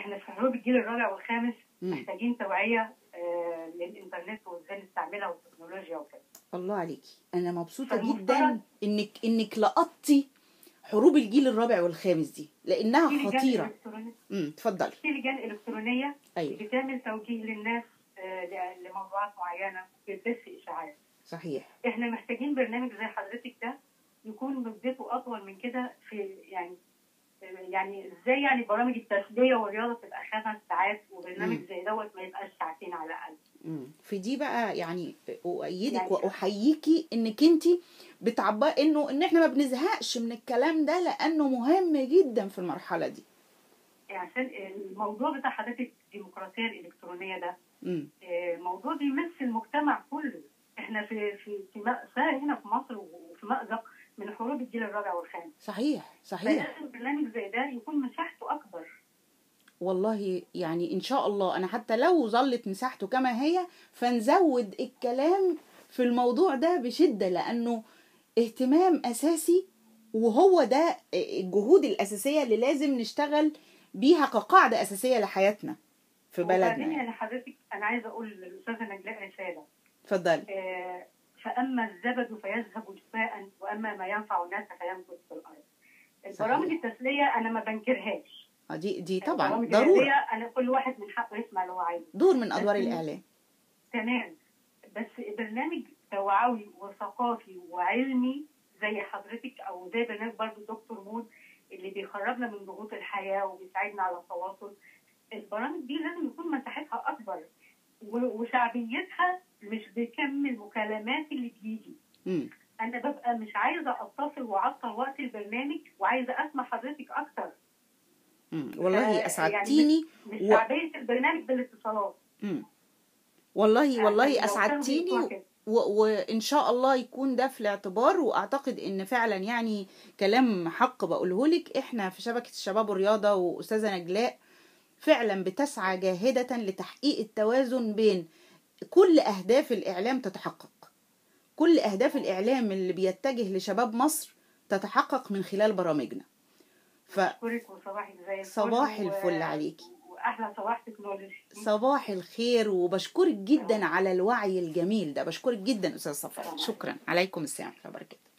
احنا في حروب الجيل الرابع والخامس مم. محتاجين توعيه آه للانترنت وازاي نستعملها والتكنولوجيا وكده الله عليكي انا مبسوطه فالمفترض- جدا انك انك لقطتي حروب الجيل الرابع والخامس دي في لانها لجان خطيره إلكترونية- امم اتفضلي في لجان الكترونيه ايوه بتعمل توجيه للناس آه ل- لموضوعات معينه بتبث اشاعات صحيح احنا محتاجين برنامج زي حضرتك ده يكون مدته اطول من كده في يعني يعني ازاي يعني برامج التسليه والرياضه تبقى خمس ساعات وبرنامج مم. زي دوت ما يبقاش ساعتين على الاقل مم. في دي بقى يعني اؤيدك يعني- واحييكي انك انت بتعبر انه ان احنا ما بنزهقش من الكلام ده لانه مهم جدا في المرحله دي عشان الموضوع بتاع حضرتك الديمقراطيه الالكترونيه ده امم آه، موضوع بيمس المجتمع كله احنا في في في مأساة هنا في مصر وفي مأزق من حروب الجيل الرابع والخامس صحيح صحيح فلازم برنامج زي ده يكون مساحته اكبر والله يعني ان شاء الله انا حتى لو ظلت مساحته كما هي فنزود الكلام في الموضوع ده بشدة لانه اهتمام اساسي وهو ده الجهود الاساسية اللي لازم نشتغل بيها كقاعدة اساسية لحياتنا في وبعدين بلدنا يعني حضرتك انا عايزه اقول للاستاذه نجلاء رساله اتفضلي آه، فاما الزبد فيذهب جفاء واما ما ينفع الناس فيمكث في الارض البرامج صحيح. التسليه انا ما بنكرهاش آه دي دي طبعا البرامج ضرورة الرياضية انا كل واحد من حقه يسمع اللي هو عايزه دور من ادوار بس- الاعلام تمام بس برنامج توعوي وثقافي وعلمي زي حضرتك او زي برنامج برضو دكتور مود اللي بيخرجنا من ضغوط الحياه وبيساعدنا على التواصل البرامج دي لازم يكون مساحتها اكبر و- وشعبيتها مش بكم المكالمات اللي بتيجي امم انا ببقى مش عايزه اتصل واعطل وقت البرنامج وعايزه اسمع حضرتك اكتر أمم. والله ف- اسعدتيني مش و- شعبيه البرنامج بالاتصالات امم والله يعني والله لو كانوا اسعدتيني بيسمعوا كده. و- وان شاء الله يكون ده في الاعتبار واعتقد ان فعلا يعني كلام حق بقوله لك احنا في شبكه الشباب والرياضه واستاذه نجلاء فعلا بتسعى جاهده لتحقيق التوازن بين كل اهداف الاعلام تتحقق كل اهداف الاعلام اللي بيتجه لشباب مصر تتحقق من خلال برامجنا بشكرك وصباحك زي الفل فصباح و- الفل عليكي واحلى صباح تكنولوجي صباح الخير وبشكرك جدا على الوعي الجميل ده بشكرك جدا استاذ صفر السلام شكرا عليكم السلام ورحمه الله وبركاته